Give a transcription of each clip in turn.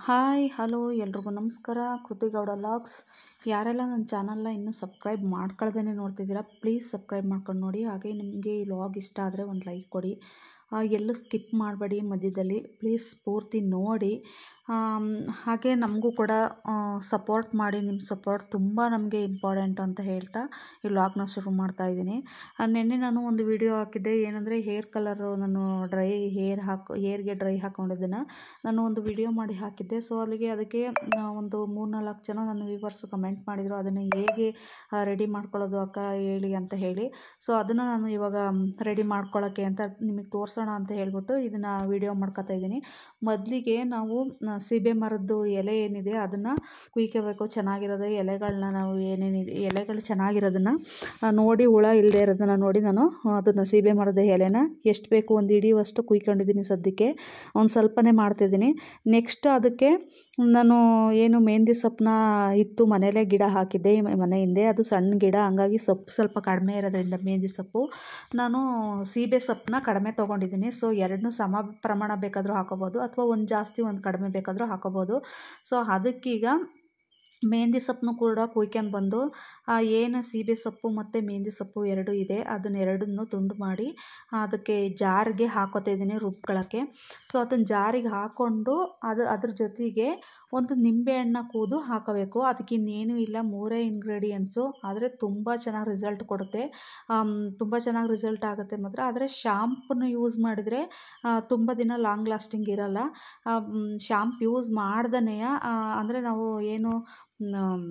hi hello ಎಲ್ರಿಗೂ ನಮಸ್ಕಾರ ಕೃತಿಗೌಡ logs ಯಾರೆಲ್ಲ ನನ್ನ ಚಾನಲ್ನ ಇನ್ನೂ ಸಬ್ಸ್ಕ್ರೈಬ್ ಮಾಡ್ಕೊಳ್ದೇ ನೋಡ್ತಿದ್ದೀರಾ ಪ್ಲೀಸ್ ಸಬ್ಸ್ಕ್ರೈಬ್ ಮಾಡ್ಕೊಂಡು ನೋಡಿ ಹಾಗೆ ನಿಮಗೆ ಈ ಲಾಗ್ ಇಷ್ಟ ಆದರೆ ಒಂದು ಲೈಕ್ ಕೊಡಿ ಆ, ಎಲ್ಲೂ ಸ್ಕಿಪ್ ಮಾಡಬೇಡಿ ಮಧ್ಯದಲ್ಲಿ ಪ್ಲೀಸ್ ಪೂರ್ತಿ ನೋಡಿ ಆಮ್, ಹಾಗೆ ನಮಗೂ ಕೂಡ ಸಪೋರ್ಟ್ ಮಾಡಿ ನಿಮ್ಮ ಸಪೋರ್ಟ್ ತುಂಬ ನಮಗೆ ಇಂಪಾರ್ಟೆಂಟ್ ಅಂತ ಹೇಳ್ತಾ ಈ ವ್ಲಾಗ್ನ ಶುರು ಮಾಡ್ತಾ ಇದ್ದೀನಿ ನಿನ್ನೆ ನಾನು ಒಂದು ವಿಡಿಯೋ ಹಾಕಿದ್ದೆ ಏನಂದರೆ ಹೇರ್ ಕಲರು ನಾನು ಡ್ರೈ ಹೇರ್ ಹಾಕೋ ಹೇರ್ಗೆ ಡ್ರೈ ಹಾಕ್ಕೊಂಡಿದ್ದನ್ನು ನಾನು ಒಂದು ವಿಡಿಯೋ ಮಾಡಿ ಹಾಕಿದ್ದೆ ಸೊ ಅಲ್ಲಿಗೆ ಅದಕ್ಕೆ ಆ, ಒಂದು ಮೂರ್ನಾಲ್ಕು ಜನ ನನ್ನ ವ್ಯೂವರ್ಸ್ ಕಮೆಂಟ್ ಮಾಡಿದರು ಅದನ್ನು ಹೇಗೆ ರೆಡಿ ಮಾಡ್ಕೊಳ್ಳೋದು ಅಕ್ಕ ಹೇಳಿ ಅಂತ ಹೇಳಿ ಸೊ ಅದನ್ನು ನಾನು ಇವಾಗ ರೆಡಿ ಮಾಡ್ಕೊಳ್ಳೋಕ್ಕೆ ಅಂತ ನಿಮಗೆ ತೋರಿಸೋಣ ಅಂತ ಹೇಳ್ಬಿಟ್ಟು ಇದನ್ನು ವಿಡಿಯೋ ಮಾಡ್ಕೊತಾ ಇದ್ದೀನಿ ಮೊದಲಿಗೆ ನಾವು ಆ, ಸೀಬೆ ಮರದ್ದು ಎಲೆ ಏನಿದೆ ಅದನ್ನು ಕುಯ್ಕೋಬೇಕು ಚೆನ್ನಾಗಿರೋದು ಎಲೆಗಳನ್ನ ನಾವು ಏನೇನಿದೆ ಎಲೆಗಳು ಚೆನ್ನಾಗಿರೋದನ್ನು ಆ, ನೋಡಿ ಹುಳ ಇಲ್ಲದೆ ಇರೋದನ್ನು ನೋಡಿ ನಾನು ಅದನ್ನು ಸೀಬೆ ಮರದ ಎಲೆನ ಎಷ್ಟು ಬೇಕು ಒಂದು ಹಿಡಿಯುವಷ್ಟು ಕುಯ್ಕೊಂಡಿದ್ದೀನಿ ಸದ್ಯಕ್ಕೆ ಒಂದು ಸ್ವಲ್ಪನೇ ಮಾಡ್ತಿದ್ದೀನಿ ನೆಕ್ಸ್ಟ್ ಅದಕ್ಕೆ ನಾನು ಏನು ಮೆಹಂದಿ ಸೊಪ್ಪನ್ನ ಇತ್ತು ಮನೇಲೇ ಗಿಡ ಹಾಕಿದ್ದೆ ಈ ಮನೆ ಹಿಂದೆ ಅದು ಸಣ್ಣ ಗಿಡ ಹಂಗಾಗಿ ಸೊಪ್ಪು ಸ್ವಲ್ಪ ಕಡಿಮೆ ಇರೋದ್ರಿಂದ ಮೆಹಂದಿ ಸೊಪ್ಪು ನಾನು ಸೀಬೆ ಸೊಪ್ಪನ್ನ ಕಡಿಮೆ ತೊಗೊಂಡಿದ್ದೀನಿ ಸೊ ಎರಡನ್ನೂ ಸಮ ಪ್ರಮಾಣ ಬೇಕಾದರೂ ಹಾಕೋಬೋದು ಅಥವಾ ಒಂದು ಜಾಸ್ತಿ ಒಂದು ಕಡಿಮೆ ಬೇಕಾದರೂ ಹಾಕೋಬೋದು ಸೊ ಅದಕ್ಕೀಗ ಮೆಹಂದಿ ಸೊಪ್ಪನ್ನು ಕೂಡ ಕುಯ್ಕೊಂಡು ಬಂದು ಆ ಏನು ಸೀಬೆ ಸೊಪ್ಪು ಮತ್ತು ಮೆಹಂದಿ ಸೊಪ್ಪು ಎರಡು ಇದೆ ಅದನ್ನ ಎರಡನ್ನೂ ತುಂಡು ಮಾಡಿ ಅದಕ್ಕೆ ಜಾರಿಗೆ ಹಾಕೋತಾ ಇದ್ದೀನಿ ರುಬ್ಕೊಳ್ಳೋಕ್ಕೆ ಸೊ ಅದನ್ನು ಜಾರಿಗೆ ಹಾಕ್ಕೊಂಡು ಅದು ಅದ್ರ ಜೊತೆಗೆ ಒಂದು ನಿಂಬೆಹಣ್ಣ ಕೂದು ಹಾಕಬೇಕು ಅದಕ್ಕೆ ಇನ್ನೇನು ಇಲ್ಲ ಮೂರೇ ಇಂಗ್ರೀಡಿಯೆಂಟ್ಸು ಆದರೆ ತುಂಬ ಚೆನ್ನಾಗಿ ರಿಸಲ್ಟ್ ಕೊಡುತ್ತೆ ತುಂಬ ಚೆನ್ನಾಗಿ ರಿಸಲ್ಟ್ ಆಗುತ್ತೆ ಮಾತ್ರ ಆದರೆ ಶಾಂಪನ್ನು ಯೂಸ್ ಮಾಡಿದರೆ ತುಂಬ ದಿನ ಲಾಂಗ್ ಲಾಸ್ಟಿಂಗ್ ಇರಲ್ಲ ಶಾಂಪ್ ಯೂಸ್ ಮಾಡ್ದೇ ಅಂದರೆ ನಾವು ಏನು ಮ್,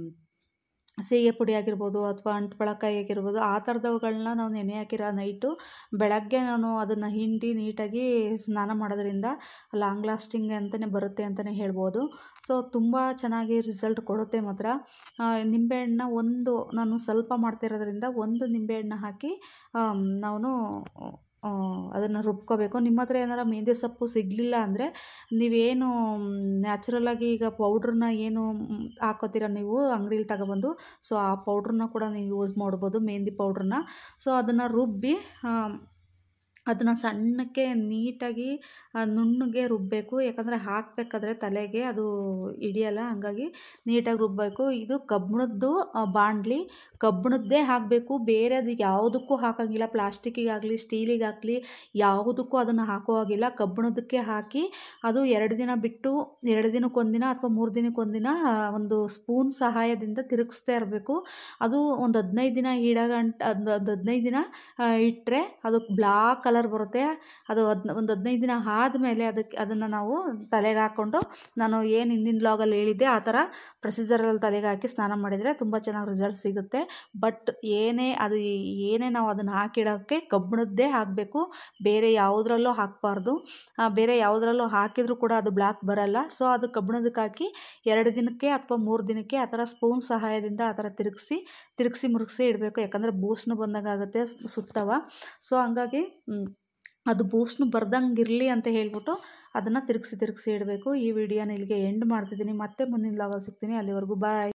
ಸೀಗೆ ಪುಡಿ ಆಗಿರ್ಬೋದು ಅಥವಾ ಅಂಟ್ಪಳಕಾಯಿ ಆಗಿರ್ಬೋದು ಆ ಥರದವುಗಳನ್ನ ನಾವು ನೆನೆ ಹಾಕಿರೋ ನೈಟು ಬೆಳಗ್ಗೆ ನಾನು ಅದನ್ನು ಹಿಂಡಿ ನೀಟಾಗಿ ಸ್ನಾನ ಮಾಡೋದ್ರಿಂದ ಲಾಂಗ್ ಲಾಸ್ಟಿಂಗ್ ಅಂತಲೇ ಬರುತ್ತೆ ಅಂತಲೇ ಹೇಳ್ಬೋದು ಸೊ ತುಂಬ ಚೆನ್ನಾಗಿ ರಿಸಲ್ಟ್ ಕೊಡುತ್ತೆ ಮಾತ್ರ ಆ, ನಿಂಬೆಹಣ್ಣ ಒಂದು ನಾನು ಸ್ವಲ್ಪ ಮಾಡ್ತಿರೋದ್ರಿಂದ ಒಂದು ನಿಂಬೆಹಣ್ಣ ಹಾಕಿ ಆಮ್, ನಾನು ಅದನ್ನು ರುಬ್ಕೋಬೇಕು ನಿಮ್ಮ ಹತ್ರ ಏನಾರ ಮೆಹಂದಿ ಸೊಪ್ಪು ಸಿಗಲಿಲ್ಲ ಅಂದರೆ ನೀವೇನು ನ್ಯಾಚುರಲಾಗಿ ಈಗ ಪೌಡ್ರನ್ನ ಏನು ಮ್, ಹಾಕೋತೀರ ನೀವು ಅಂಗಡೀಲಿ ತಗೊಬಂದು ಸೊ ಆ ಪೌಡ್ರನ್ನ ಕೂಡ ನೀವು ಯೂಸ್ ಮಾಡ್ಬೋದು ಮೆಹಂದಿ ಪೌಡ್ರನ್ನ ಸೊ ಅದನ್ನು ರುಬ್ಬಿ ಅದನ್ನು ಸಣ್ಣಕ್ಕೆ ನೀಟಾಗಿ ಆ, ನುಣ್ಣಗೆ ರುಬ್ಬಬೇಕು ಯಾಕಂದರೆ ಹಾಕಬೇಕಾದ್ರೆ ತಲೆಗೆ ಅದು ಹಿಡಿಯಲ್ಲ ಹಂಗಾಗಿ ನೀಟಾಗಿ ರುಬ್ಬಬೇಕು ಇದು ಕಬ್ಬಿಣದ್ದು ಬಾಣಲಿ ಕಬ್ಬಿಣದ್ದೇ ಹಾಕಬೇಕು ಬೇರೆದು ಯಾವುದಕ್ಕೂ ಹಾಕೋಂಗಿಲ್ಲ ಪ್ಲಾಸ್ಟಿಕ್ಕಿಗಾಗಲಿ ಸ್ಟೀಲಿಗಾಗಲಿ ಯಾವುದಕ್ಕೂ ಅದನ್ನು ಹಾಕೋ ಹಾಗಿಲ್ಲ ಕಬ್ಬಿಣದಕ್ಕೆ ಹಾಕಿ ಅದು ಎರಡು ದಿನ ಬಿಟ್ಟು ಎರಡು ದಿನಕ್ಕೊಂದಿನ ಅಥವಾ ಮೂರು ದಿನಕ್ಕೊಂದಿನ ಆ, ಒಂದು ಸ್ಪೂನ್ ಸಹಾಯದಿಂದ ತಿರುಗಿಸ್ತಾ ಇರಬೇಕು ಅದು ಒಂದು ಹದಿನೈದು ದಿನ ಇಡಗಂಟ ಒಂದು ಹದಿನೈದು ದಿನ ಇಟ್ಟರೆ ಅದು ಬ್ಲಾಕ್ ಕಲರ್ ಬರುತ್ತೆ ಅದು ಹದ್ ಒಂದು ಹದಿನೈದು ದಿನ ಆದಮೇಲೆ ಅದಕ್ಕೆ ಅದನ್ನು ನಾವು ತಲೆಗೆ ಹಾಕ್ಕೊಂಡು ನಾನು ಏನು ಹಿಂದಿನ ಬ್ಲಾಗಲ್ಲಿ ಹೇಳಿದ್ದೆ ಆ ಥರ ಪ್ರೊಸೀಜರಲ್ಲಿ ತಲೆಗೆ ಹಾಕಿ ಸ್ನಾನ ಮಾಡಿದರೆ ತುಂಬ ಚೆನ್ನಾಗಿ ರಿಸಲ್ಟ್ ಸಿಗುತ್ತೆ ಬಟ್ ಏನೇ ಅದು ಏನೇ ನಾವು ಅದನ್ನು ಹಾಕಿಡೋಕ್ಕೆ ಕಬ್ಬಿಣದ್ದೇ ಹಾಕಬೇಕು ಬೇರೆ ಯಾವುದ್ರಲ್ಲೂ ಹಾಕಬಾರ್ದು ಬೇರೆ ಯಾವುದ್ರಲ್ಲೂ ಹಾಕಿದರೂ ಕೂಡ ಅದು ಬ್ಲ್ಯಾಕ್ ಬರಲ್ಲ ಸೊ ಅದು ಕಬ್ಬಿಣದಕ್ಕೆ ಹಾಕಿ ಎರಡು ದಿನಕ್ಕೆ ಅಥವಾ ಮೂರು ದಿನಕ್ಕೆ ಆ ಥರ ಸ್ಪೂನ್ ಸಹಾಯದಿಂದ ಆ ಥರ ತಿರುಗಿಸಿ ತಿರುಗಿಸಿ ಮುರುಗಿಸಿ ಇಡಬೇಕು ಯಾಕಂದರೆ ಬೂಸ್ನು ಬಂದಂಗೆ ಆಗುತ್ತೆ ಸುತ್ತವ ಸೊ ಹಂಗಾಗಿ ಮ್, ಅದು ಬೂಸ್ನು ಬರ್ದಂಗೆ ಇರಲಿ ಅಂತ ಹೇಳ್ಬಿಟ್ಟು ಅದನ್ನು ತಿರುಗಿಸಿ ತಿರುಗಿಸಿ ಇಡಬೇಕು ಈ ವಿಡಿಯೋನ ಇಲ್ಲಿಗೆ ಎಂಡ್ ಮಾಡ್ತಿದ್ದೀನಿ ಮತ್ತೆ ಮುಂದಿನ ಲಾಗಲ್ಲಿ ಸಿಗ್ತೀನಿ ಅಲ್ಲಿವರೆಗೂ ಬಾಯ್